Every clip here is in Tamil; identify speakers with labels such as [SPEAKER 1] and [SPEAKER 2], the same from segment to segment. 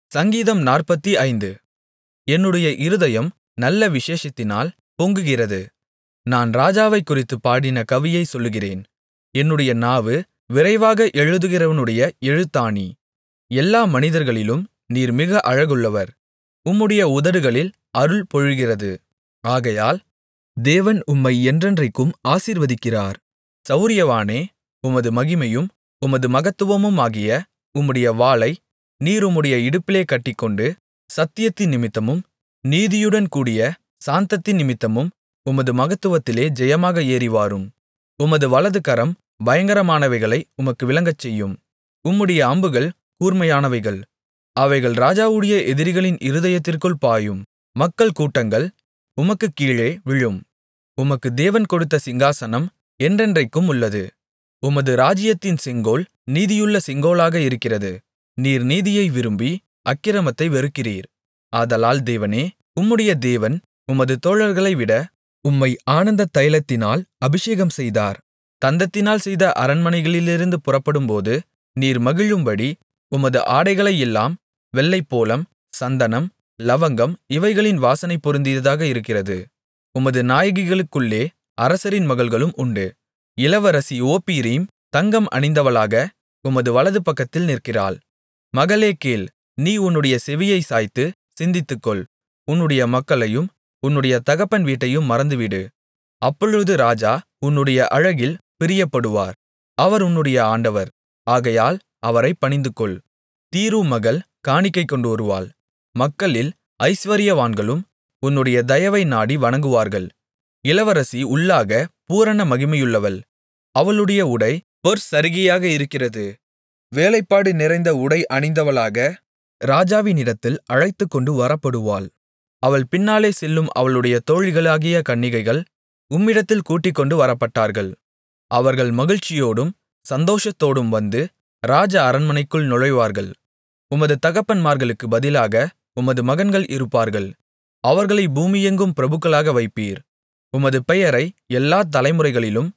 [SPEAKER 1] சங்கீதம் நாற்பத்தைந்து என்னுடைய இருதயம் நல்ல விசேஷத்தினால் பொங்குகிறது நான் ராஜாவைக்குறித்துப் பாடின கவியைச் சொல்லுகிறேன் என்னுடைய நாவு விரைவாக எழுதுகிறவனுடைய எழுத்தாணி எல்லா மனிதர்களிலும் நீர் மிக அழகுள்ளவர் உம்முடைய உதடுகளில் அருள் பொழிகிறது ஆகையால் தேவன் உம்மை என்றென்றைக்கும் ஆசீர்வதிக்கிறார் சவுரியவானே உமது மகிமையும் உமது மகத்துவமுமாகிய உம்முடைய வாளை நீர் உம்முடைய இடுப்பிலே கட்டிக்கொண்டு சத்தியத்தினிமித்தமும் நீதியுடன் கூடிய சாந்தத்தினிமித்தமும் உமது மகத்துவத்திலே ஜெயமாக ஏறிவாரும் உமது வலதுகரம் பயங்கரமானவைகளை உமக்கு விளங்கச்செய்யும் உம்முடைய அம்புகள் கூர்மையானவைகள் அவைகள் ராஜாவுடைய எதிரிகளின் இருதயத்திற்குள் பாயும் மக்கள் கூட்டங்கள் உமக்குக் கீழே விழும் உமக்கு தேவன் கொடுத்த சிங்காசனம் என்றென்றைக்கும் உள்ளது உமது ராஜ்ஜியத்தின் செங்கோல் நீதியுள்ள செங்கோலாக இருக்கிறது நீர் நீதியை விரும்பி அக்கிரமத்தை வெறுக்கிறீர் ஆதலால் தேவனே உம்முடைய தேவன் உமது தோழர்களைவிட உம்மை ஆனந்த தைலத்தினால் அபிஷேகம்செய்தார் தந்தத்தினால் செய்த அரண்மனைகளிலிருந்து புறப்படும்போது நீர் மகிழும்படி உமது ஆடைகளையெல்லாம் வெள்ளைப்போளம் சந்தனம் லவங்கம் இவைகளின் வாசனை பொருந்தியதாக இருக்கிறது உமது நாயகிகளுக்குள்ளே அரசரின் மகள்களும் உண்டு இளவரசி ஓப்பீரிம் தங்கம் அணிந்தவளாக உமது வலது பக்கத்தில் நிற்கிறாள் மகளே கேள் நீ உன்னுடைய செவியைச் சாய்த்து சிந்தித்துக்கொள் உன்னுடைய மக்களையும் உன்னுடைய தகப்பன் வீட்டையும் மறந்துவிடு அப்பொழுது ராஜா உன்னுடைய அழகில் பிரியப்படுவார் அவர் உன்னுடைய ஆண்டவர் ஆகையால் அவரைப் பணிந்துகொள் தீரு மகள் காணிக்கை கொண்டுவருவாள் மக்களில் ஐசுவரியவான்களும் உன்னுடைய தயவை நாடி வணங்குவார்கள் இளவரசி உள்ளாக பூரண மகிமையுள்ளவள் அவளுடைய உடை பொற்சரிகையாக இருக்கிறது வேலைப்பாடு நிறைந்த உடை அணிந்தவளாக ராஜாவினிடத்தில் அழைத்துக்கொண்டு வரப்படுவாள் அவள் பின்னாலே செல்லும் அவளுடைய தோழிகளாகிய கன்னிகைகள் உம்மிடத்தில் கூட்டிக்கொண்டு வரப்பட்டார்கள் அவர்கள் மகிழ்ச்சியோடும் சந்தோஷத்தோடும் வந்து ராஜ அரண்மனைக்குள் நுழைவார்கள் உமது தகப்பன்மார்களுக்கு பதிலாக உமது மகன்கள் இருப்பார்கள் அவர்களை பூமியெங்கும் பிரபுக்களாக வைப்பீர் உமது பெயரை எல்லாத் தலைமுறைகளிலும்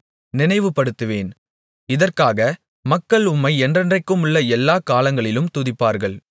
[SPEAKER 1] நினைவுபடுத்துவேன் இதற்காக மக்கள் உம்மை என்றென்றைக்குமுள்ள எல்லாக் காலங்களிலும் துதிப்பார்கள்